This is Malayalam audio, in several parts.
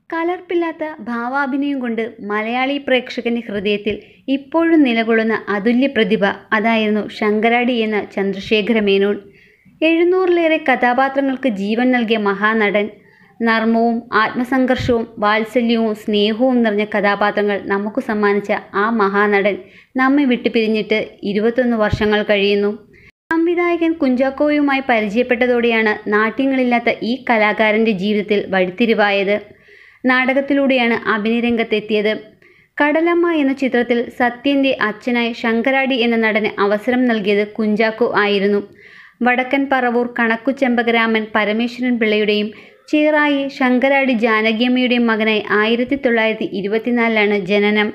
കലർപ്പില്ലാത്ത ഭാവാഭിനയം കൊണ്ട് മലയാളി പ്രേക്ഷകന്റെ ഹൃദയത്തിൽ ഇപ്പോഴും നിലകൊള്ളുന്ന അതുല്യ പ്രതിഭ അതായിരുന്നു ശങ്കരാടി എന്ന ചന്ദ്രശേഖര മേനോൻ എഴുന്നൂറിലേറെ കഥാപാത്രങ്ങൾക്ക് ജീവൻ നൽകിയ മഹാനടൻ നർമ്മവും ആത്മസംഘർഷവും വാത്സല്യവും സ്നേഹവും നിറഞ്ഞ കഥാപാത്രങ്ങൾ നമുക്ക് സമ്മാനിച്ച ആ മഹാനടൻ നമ്മെ വിട്ടുപിരിഞ്ഞിട്ട് ഇരുപത്തൊന്ന് വർഷങ്ങൾ കഴിയുന്നു സംവിധായകൻ കുഞ്ചാക്കോയുമായി പരിചയപ്പെട്ടതോടെയാണ് നാട്യങ്ങളില്ലാത്ത ഈ കലാകാരൻ്റെ ജീവിതത്തിൽ വഴിത്തിരിവായത് നാടകത്തിലൂടെയാണ് അഭിനയരംഗത്തെത്തിയത് കടലമ്മ എന്ന ചിത്രത്തിൽ സത്യൻ്റെ അച്ഛനായി ശങ്കരാടി എന്ന നടന് അവസരം നൽകിയത് കുഞ്ചാക്കോ ആയിരുന്നു വടക്കൻ പറവൂർ കണക്കു ചെമ്പകരാമൻ പരമേശ്വരൻ പിള്ളയുടെയും ചീറായി ശങ്കരാടി ജാനകിയമ്മയുടെയും മകനായി ആയിരത്തി തൊള്ളായിരത്തി ഇരുപത്തിനാലിലാണ് ജനനം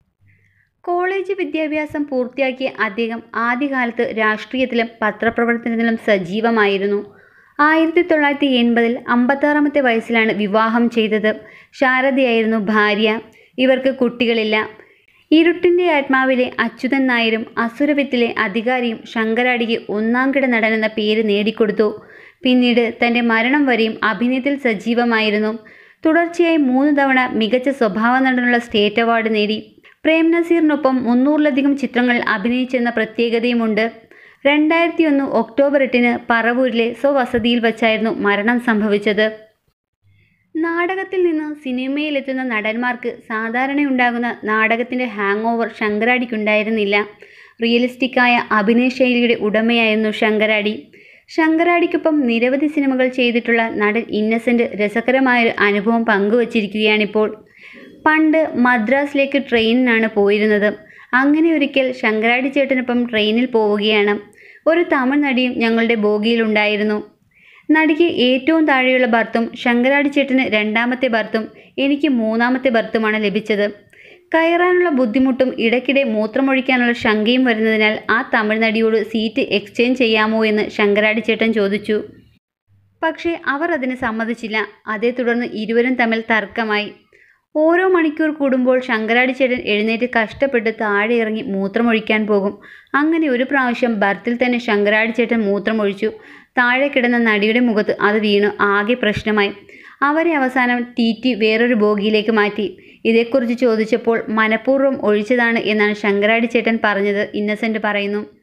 കോളേജ് വിദ്യാഭ്യാസം പൂർത്തിയാക്കിയ അദ്ദേഹം ആദ്യകാലത്ത് രാഷ്ട്രീയത്തിലും പത്രപ്രവർത്തനത്തിലും സജീവമായിരുന്നു ആയിരത്തി തൊള്ളായിരത്തി എൺപതിൽ അമ്പത്താറാമത്തെ വയസ്സിലാണ് വിവാഹം ചെയ്തത് ശാരദയായിരുന്നു ഭാര്യ ഇവർക്ക് കുട്ടികളില്ല ഇരുട്ടിൻ്റെ ആത്മാവിലെ അച്യുതൻ നായരും അസുരവിത്തിലെ അധികാരിയും ശങ്കരാടിക്ക് ഒന്നാംകിട നടനെന്ന പേര് നേടിക്കൊടുത്തു പിന്നീട് തൻ്റെ മരണം വരെയും അഭിനയത്തിൽ സജീവമായിരുന്നു തുടർച്ചയായി മൂന്ന് തവണ മികച്ച സ്വഭാവ നടനുള്ള സ്റ്റേറ്റ് അവാർഡ് നേടി പ്രേം നസീറിനൊപ്പം മുന്നൂറിലധികം ചിത്രങ്ങളിൽ അഭിനയിച്ചെന്ന പ്രത്യേകതയുമുണ്ട് രണ്ടായിരത്തി ഒന്ന് ഒക്ടോബർ എട്ടിന് പറവൂരിലെ സ്വവസതിയിൽ വച്ചായിരുന്നു മരണം സംഭവിച്ചത് നാടകത്തിൽ നിന്ന് സിനിമയിലെത്തുന്ന നടന്മാർക്ക് സാധാരണയുണ്ടാകുന്ന നാടകത്തിൻ്റെ ഹാങ് ഓവർ ശങ്കരാടിക്കുണ്ടായിരുന്നില്ല റിയലിസ്റ്റിക്കായ അഭിനയശൈലിയുടെ ഉടമയായിരുന്നു ശങ്കരാടി ശങ്കരാടിക്കൊപ്പം നിരവധി സിനിമകൾ ചെയ്തിട്ടുള്ള നടൻ ഇന്നസെൻ്റ് രസകരമായൊരു അനുഭവം പങ്കുവച്ചിരിക്കുകയാണിപ്പോൾ പണ്ട് മദ്രാസിലേക്ക് ട്രെയിനിനാണ് പോയിരുന്നത് അങ്ങനെ ഒരിക്കൽ ശങ്കരാടി ചേട്ടനൊപ്പം ട്രെയിനിൽ പോവുകയാണ് ഒരു തമിഴ് നടിയും ഞങ്ങളുടെ ബോഗിയിലുണ്ടായിരുന്നു നടിക്ക് ഏറ്റവും താഴെയുള്ള ബർത്തും ശങ്കരാടി ചേട്ടന് രണ്ടാമത്തെ ബർത്തും എനിക്ക് മൂന്നാമത്തെ ബർത്തുമാണ് ലഭിച്ചത് കയറാനുള്ള ബുദ്ധിമുട്ടും ഇടയ്ക്കിടെ മൂത്രമൊഴിക്കാനുള്ള ശങ്കയും വരുന്നതിനാൽ ആ തമിഴ് നടിയോട് സീറ്റ് എക്സ്ചേഞ്ച് ചെയ്യാമോ എന്ന് ശങ്കരാടി ചേട്ടൻ ചോദിച്ചു പക്ഷേ അവർ അതിന് സമ്മതിച്ചില്ല അതേ തുടർന്ന് ഇരുവരും തമ്മിൽ തർക്കമായി ഓരോ മണിക്കൂർ കൂടുമ്പോൾ ശങ്കരാടി ചേട്ടൻ എഴുന്നേറ്റ് കഷ്ടപ്പെട്ട് താഴെ ഇറങ്ങി മൂത്രമൊഴിക്കാൻ പോകും അങ്ങനെ ഒരു പ്രാവശ്യം ബർത്തിൽ തന്നെ ശങ്കരാടി ചേട്ടൻ മൂത്രമൊഴിച്ചു താഴെ കിടന്ന നടിയുടെ മുഖത്ത് അത് വീണു ആകെ പ്രശ്നമായി അവരെ അവസാനം ടി ടി വേറൊരു ബോഗിയിലേക്ക് മാറ്റി ഇതേക്കുറിച്ച് ചോദിച്ചപ്പോൾ മനഃപൂർവ്വം ഒഴിച്ചതാണ് എന്നാണ് ശങ്കരാടി ചേട്ടൻ പറഞ്ഞത് ഇന്നസെൻ്റ് പറയുന്നു